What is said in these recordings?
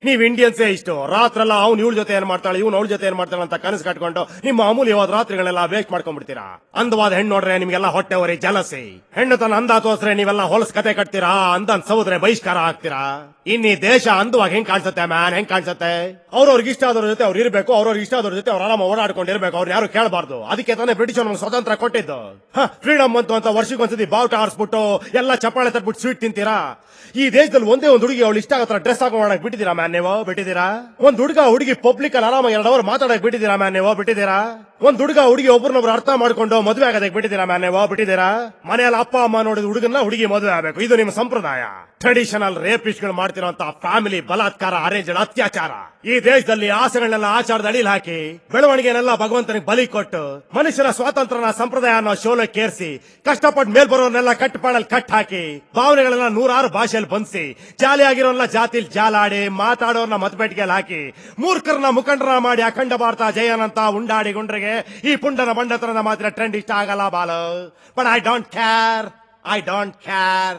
ನೀವ್ ಇಂಡಿಯನ್ಸೇ ಇಷ್ಟು ರಾತ್ರೆಲ್ಲ ಅವ್ನು ಇವಳ ಜೊತೆ ಏನ್ ಮಾಡ್ತಾಳೆ ಇವ್ನು ಅವಳ ಜೊತೆ ಏನ್ ಮಾಡ್ತಾಳೆ ಅಂತ ಕನಸು ಕಟ್ಕೊಂಡು ನಿಮ್ಮ ಅಮೂಲ್ಯವಾದ ರಾತ್ರಿಗಳೆಲ್ಲ ವೇಸ್ಟ್ ಮಾಡ್ಕೊಂಡ್ಬಿಡ್ತೀರಾ ಅಂದವಾದ ಹೆಣ್ಣು ನೋಡ್ರೆ ನಿಮ್ಗೆಲ್ಲ ಹೊಟ್ಟೆ ಹೊರಿ ಜಲಸಿ ಹೆಣ್ಣು ತನ್ನ ಅಂದ ತೋರ್ಸ್ರೆ ನೀವೆಲ್ಲ ಹೊಲಸ್ ಕತೆ ಕಟ್ತೀರಾ ಅಂದನ್ ಸೌದ್ರೆ ಬಹಿಷ್ಕಾರ ಹಾಕ್ತೀರಾ ಇನ್ ಈ ದೇಶ ಅಂದವಾಗಿ ಹೆಂಗ್ ಕಾಣಿಸುತ್ತೆ ಮ್ಯಾನ್ ಹೆಂಗ್ ಕಾಣಿಸುತ್ತೆ ಅವ್ರವ್ರಿಗೆ ಇಷ್ಟ ಆದವ್ರ ಜೊತೆ ಅವ್ರು ಇರ್ಬೇಕು ಅವ್ರವ್ರಿಗೆ ಇಷ್ಟ ಆದವ್ರ ಜೊತೆ ಅವ್ರ ಆರಾಮ ಓಡಾಡ್ಕೊಂಡಿರ್ಬೇಕು ಅವ್ರು ಯಾರು ಕೇಳಬಾರ್ದು ಅದಕ್ಕೆ ತಾನೇ ಬ್ರಿಟಿಷ್ ನಮ್ಗೆ ಸ್ವತಂತ್ರ ಕೊಟ್ಟಿದ್ದು ಫ್ರೀಡಮ್ ಬಂತು ಅಂತ ವರ್ಷಕ್ಕೊಂದ್ಸತಿ ಬಾವುಟ ಆರಿಸ್ಬಿಟ್ಟು ಎಲ್ಲ ಚಪ್ಪಾಳೆ ತಟ್ಬಿಟ್ಟು ಸ್ವೀಟ್ ತಿಂತೀರಾ ಈ ದೇಶದಲ್ಲಿ ಒಂದೇ ಒಂದು ಹುಡುಗಿ ಅವಳು ಇಷ್ಟ ಆಗತ್ರ ಡ್ರೆಸ್ ಹಾಕೋ ಮಾಡಕ್ ಬಿಟ್ಟಿದ್ದೀರಾ ಮ್ಯಾನ್ ನೀವು ಬಿಟ್ಟಿದ್ದೀರಾ ಒಂದ್ ಹುಡುಗ ಹುಡುಗಿ ಪಬ್ಲಿಕ್ ಅಲ್ಲಿ ಆರಾಮ ಎರಡು ಅವರ್ ಮಾತಾಡಕ್ ಬಿಟ್ಟಿದ್ದೀರಾ ಮ್ಯಾನ್ ನೀವು ಬಿಟ್ಟಿದ್ದೀರಾ ಒಂದ್ ಹುಡುಗ ಹುಡುಗಿ ಒಬ್ರನ್ನೊಬ್ರು ಅರ್ಥ ಮಾಡ್ಕೊಂಡು ಮದುವೆ ಆಗೋದಕ್ಕೆ ಬಿಟ್ಟಿದ್ದೀರಾ ಮ್ಯಾನ್ ನೀವು ಬಿಟ್ಟಿದ್ದೀರಾ ಮನೆಯಲ್ಲಿ ಅಪ್ಪ ಅಮ್ಮ ನೋಡಿದ ಹುಡುಗನ್ನ ಹುಡುಗಿ ಮದುವೆ ಆಗಬೇಕು ಇದು ನಿಮ್ಮ ಸಂಪ್ರದಾಯ ಟ್ರೆಡಿಷನಲ್ ರೇಪಿಸ್ಟ್ಗಳು ಮಾಡ್ತಿರೋಂತ ಫ್ಯಾಮಿಲಿ ಬಲಾತ್ಕಾರ ಅರೇಂಜ್ ಅತ್ಯಾಚಾರ ಈ ದೇಶದಲ್ಲಿ ಆಸೆಗಳನ್ನೆಲ್ಲ ಆಚಾರದ ಅಡಿಲ್ ಹಾಕಿ ಬೆಳವಣಿಗೆನೆಲ್ಲ ಭಗವಂತನಿಗೆ ಬಲಿ ಕೊಟ್ಟು ಮನುಷ್ಯರ ಸ್ವಾತಂತ್ರ್ಯನ ಸಂಪ್ರದಾಯ ಅನ್ನೋ ಶೋಲಕ್ಕೇರಿಸಿ ಕಷ್ಟಪಟ್ಟು ಮೇಲ್ ಬರೋರ್ನೆಲ್ಲ ಕಟ್ಟಪಾಡಲ್ಲಿ ಕಟ್ ಹಾಕಿ ಭಾವನೆಗಳೆಲ್ಲ ನೂರಾರು ಭಾಷೆಯಲ್ಲಿ ಬಂಧಿಸಿ ಜಾಲಿಯಾಗಿರೋರ್ನ ಜಾತಿಲ್ ಜಾಲಾಡಿ ಮಾತಾಡೋರ್ನ ಮತಪೇಟಿಗೆಯಲ್ಲಿ ಹಾಕಿ ಮೂರ್ಖರನ್ನ ಮುಖಂಡರ ಮಾಡಿ ಅಖಂಡ ಭಾರತ ಜಯನಂತ ಉಂಡಾಡಿ ಗುಂಡ್ರಿಗೆ ಈ ಪುಂಡನ ಬಂಡತನದ ಮಾತ್ರ ಟ್ರೆಂಡ್ ಇಷ್ಟ ಆಗಲ್ಲ Balu but I don't care I don't care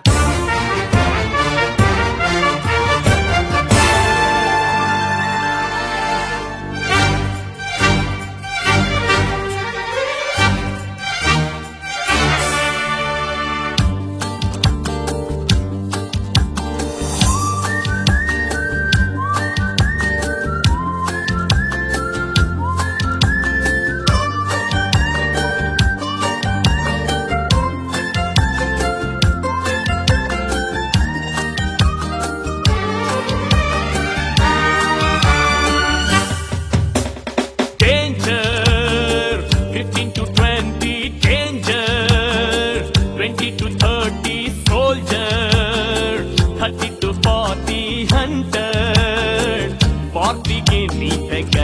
Danger, 15 to 20, danger, 20 to 30, soldier, 30 to 40, hunter, 40 ಗೆ ನೀತಕ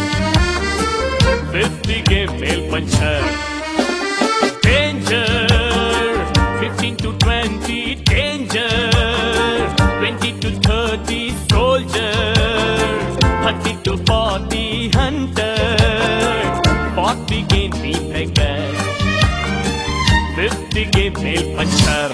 50 ಗೆ ಮೇಲ್ಪಂಚರ್ Danger, 15 to 20, danger, 20 to 30, soldier, 30 to 40, hunter, 40 ಗೆ ನೀತಕ 50 ಗೆ ಮೇಲ್ಪಂಚರ್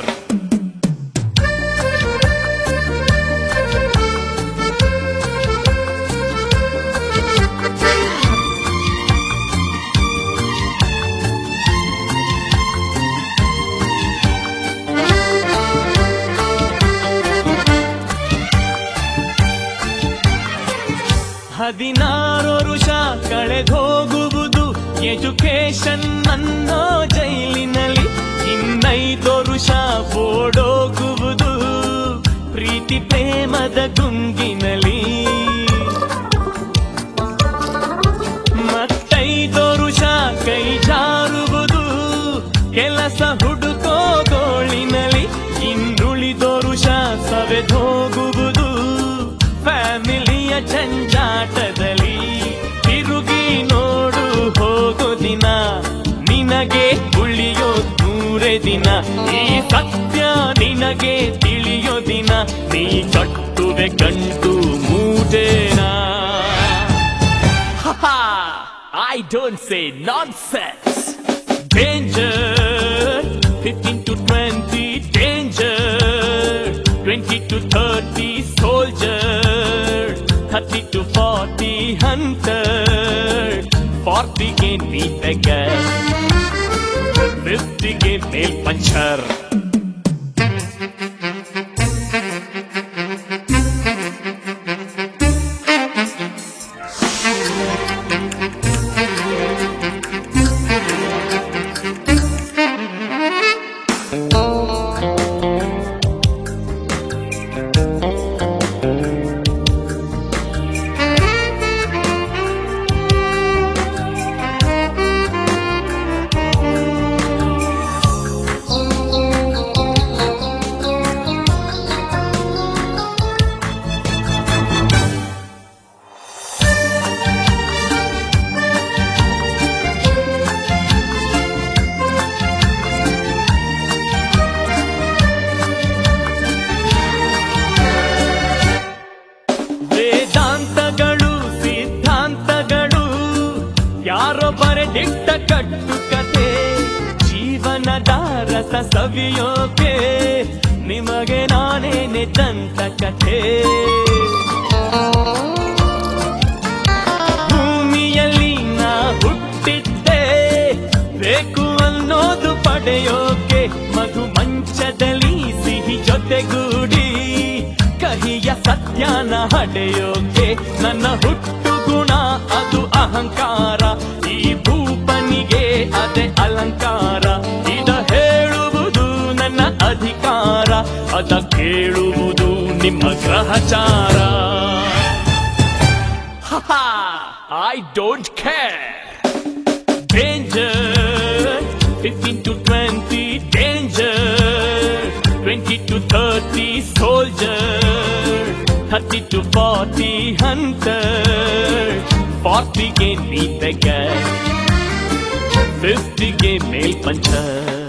ಹದಿನಾರು ವರುಷ ಕಳೆದೋಗುವುದು ಎಜುಕೇಶನ್ ಅನ್ನೋ ಜೈಲಿನಲ್ಲಿ ಇನ್ನೈದು ವರುಷ ಓಡೋಗುವುದು ಪ್ರೀತಿ ಪ್ರೇಮದ ಗುಂಗಿನಲ್ಲಿ ಮತ್ತೈದು ವರುಷ ಕೈ ಜಾರುವುದು ಕೆಲಸ ಹುಡುಕೋ ಗೋಳಿನಲ್ಲಿ ಇನ್ನುಳಿದೋ ವರುಷ ಸವೆದೋಗುವುದು ಫ್ಯಾಮಿಲಿಯ ಜಂಜಾಟದಲ್ಲಿ ತಿರುಗಿ ನೋಡು ಹೋಗೋ ದಿನ ನಿನಗೆ ಉಳಿಯೋ ನೂರೇ ದಿನ ಈ ಸತ್ಯ ನಿನಗೆ ತಿಳಿಯೋ ದಿನ ನೀ ಕಟ್ಟುವೆ ಗಂಟು ಮೂಟೇನಾ Haha! I don't say nonsense. Danger, 15 to 20, danger, 20 to 30, soldier, 30 to 40, hunter, 40 ಗೆ ನೀತಕ 50 ಗೆ ಮೇಲ್ಪಂಚರ್ ವೇದಾಂತಗಳು ಸಿದ್ಧಾಂತಗಳು ಯಾರೋ ಬರೆದಿಟ್ಟ ಕಟ್ಟು ಕತೆ ಜೀವನದ ರಸ ಸವಿಯೋಕೆ ನಿಮಗೆ ನಾನೇನೆ ದಂತ ಕಥೆ ಹೊಡೆಯೋಕೆ ಮಧು ಮಂಚದಲ್ಲಿ ಸಿಹಿ ಜೊತೆಗೂಡಿ ಕಹಿಯ ಸತ್ಯನ ಹಡೆಯೋಕೆ ನನ್ನ ಹುಟ್ಟು ಗುಣ ಅದು ಅಹಂಕಾರ ಈ ಭೂಪನಿಗೆ ಅದೇ ಅಲಂಕಾರ ಇದ ಹೇಳುವುದು ನನ್ನ ಅಧಿಕಾರ ಅದ ಕೇಳುವುದು ನಿಮ್ಮ ಗ್ರಹಚಾರ I don't care danger 15 to 20 danger 20 to 30 soldier 30 to 40 hunter 40 ಗೆ ನೀ beggar 50 ಗೆ ಮೇಲ್ಪಂಚ